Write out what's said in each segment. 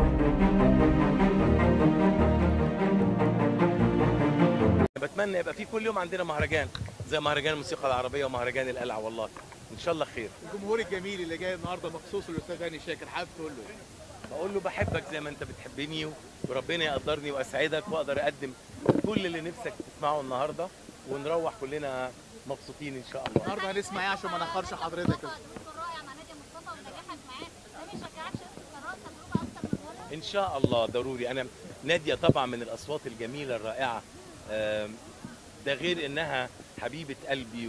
بتمنى يبقى في كل يوم عندنا مهرجان زي مهرجان الموسيقى العربيه ومهرجان القلعه والله ان شاء الله خير الجمهور الجميل اللي جاي النهارده مخصوص الاستاذ هاني شاكر حابب تقول له ايه؟ بقول له بحبك زي ما انت بتحبني وربنا يقدرني واسعدك واقدر اقدم كل اللي نفسك تسمعه النهارده ونروح كلنا مبسوطين ان شاء الله النهارده هنسمع ايه عشان ما ناخرش حضرتك الدكتور رائع مع ناديه مصطفى ونجاحك معاه ده ما يشجعكش تكرر تجربه اكتر من مره ان شاء الله ضروري انا ناديه طبعا من الاصوات الجميله الرائعه آم، ده غير انها حبيبه قلبي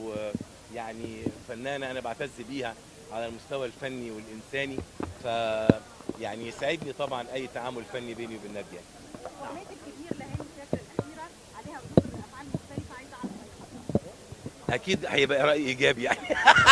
ويعني فنانه انا بعتز بيها على المستوى الفني والانساني ف يعني يسعدني طبعا اي تعامل فني بيني وبين ناديه اغنيه الكبير لهاني شاكر الاخيره عليها ردود افعال مختلفه عايزه اعرف اكيد هيبقى راي ايجابي يعني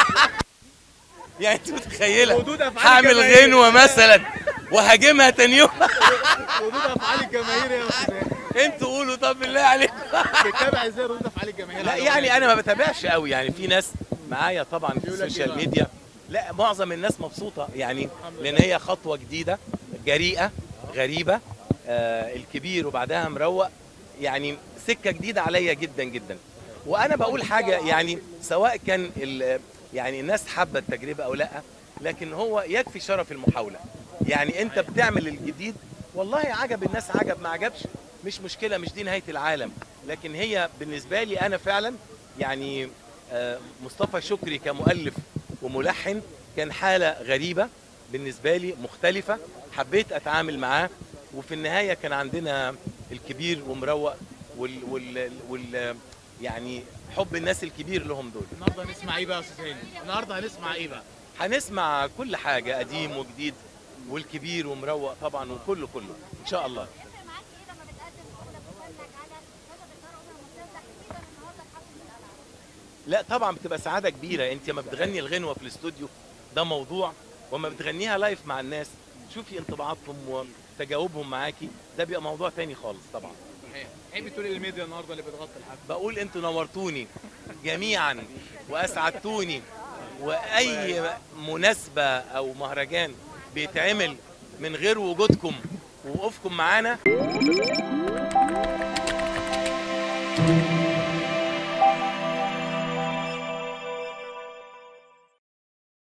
يعني انت متخيله ردود افعال هعمل الجماهير. غنوه مثلا وهاجمها تاني يوم ردود افعال الجماهير يا استاذ هاني انتوا قولوا طب بالله عليكم بتتابع ازاي ردود افعال الجماهير لا على يعني الأغنية؟ انا ما بتابعش قوي يعني في ناس معايا طبعا في بيقول لك إيه السوشيال بقى؟ ميديا لا معظم الناس مبسوطه يعني الحمد لان لله. هي خطوه جديده جريئه غريبه آه الكبير وبعدها مروق يعني سكه جديده عليا جدا جدا وانا بقول حاجه يعني سواء كان ال- يعني الناس حابه التجربه او لا لكن هو يكفي شرف المحاوله يعني انت بتعمل الجديد والله عجب الناس عجب ما عجبش مش مشكله مش دي نهايه العالم لكن هي بالنسبه لي انا فعلا يعني آه، مصطفى شكري كمؤلف وملحن كان حاله غريبه بالنسبه لي مختلفه حبيت اتعامل معاه وفي النهايه كان عندنا الكبير ومروق وال, وال, وال يعني حب الناس الكبير لهم دول النهارده هنسمع ايه بقى يا استاذ هاني؟ النهارده هنسمع ايه بقى؟ هنسمع كل حاجه قديم وجديد والكبير ومروق طبعا وكله كله ان شاء الله يفرق معاك ايه لما بتقدم جوله بفنك على هذا الدار عمر المصريه تحديدا النهارده الحفل من القلعه لا طبعا بتبقى سعاده كبيره انت لما بتغني الغنوه في الاستوديو ده موضوع وما بتغنيها لايف مع الناس شوفي انطباعاتهم وتجاوبهم معاكي ده بيبقى موضوع تاني خالص طبعا صحيح ايه بتقول الميديا النهارده اللي بتغطي الحفل؟ بقول انتوا نورتوني جميعا واسعدتوني واي مناسبه او مهرجان بيتعمل من غير وجودكم ووقوفكم معانا